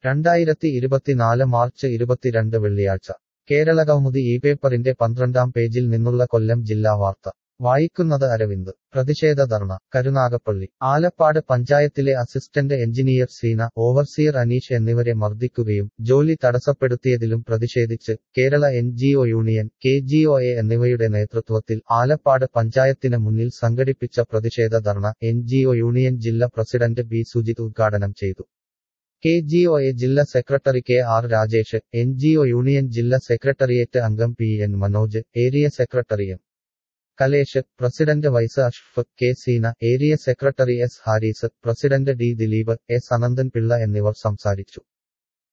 രണ്ടായിരത്തി ഇരുപത്തിനാല് മാർച്ച് ഇരുപത്തിരണ്ട് വെള്ളിയാഴ്ച കേരളകൗമുദി ഈ പേപ്പറിന്റെ പന്ത്രണ്ടാം പേജിൽ നിന്നുള്ള കൊല്ലം ജില്ലാ വാർത്ത വായിക്കുന്നത് അരവിന്ദ് പ്രതിഷേധ ധർണ കരുനാഗപ്പള്ളി ആലപ്പാട് പഞ്ചായത്തിലെ assistant engineer Seena overseer Aneesh എന്നിവരെ മർദ്ദിക്കുകയും ജോലി തടസ്സപ്പെടുത്തിയതിലും പ്രതിഷേധിച്ച് Kerala N union K A എന്നിവയുടെ നേതൃത്വത്തിൽ ആലപ്പാട് പഞ്ചായത്തിന് മുന്നിൽ സംഘടിപ്പിച്ച പ്രതിഷേധ ധർണ എൻ യൂണിയൻ ജില്ലാ പ്രസിഡന്റ് ബി സുജിത് ഉദ്ഘാടനം ചെയ്തു കെ ജി ഒ എ ജില്ലാ secretary K R Rajesh N G O union ജില്ലാ സെക്രട്ടേറിയറ്റ് അംഗം P N Manoj area secretary M Kalesh president vice അഷ്ഫ് K Seena area secretary S Haris president D Dileep S Ananthan Pillai എന്നിവർ സംസാരിച്ചു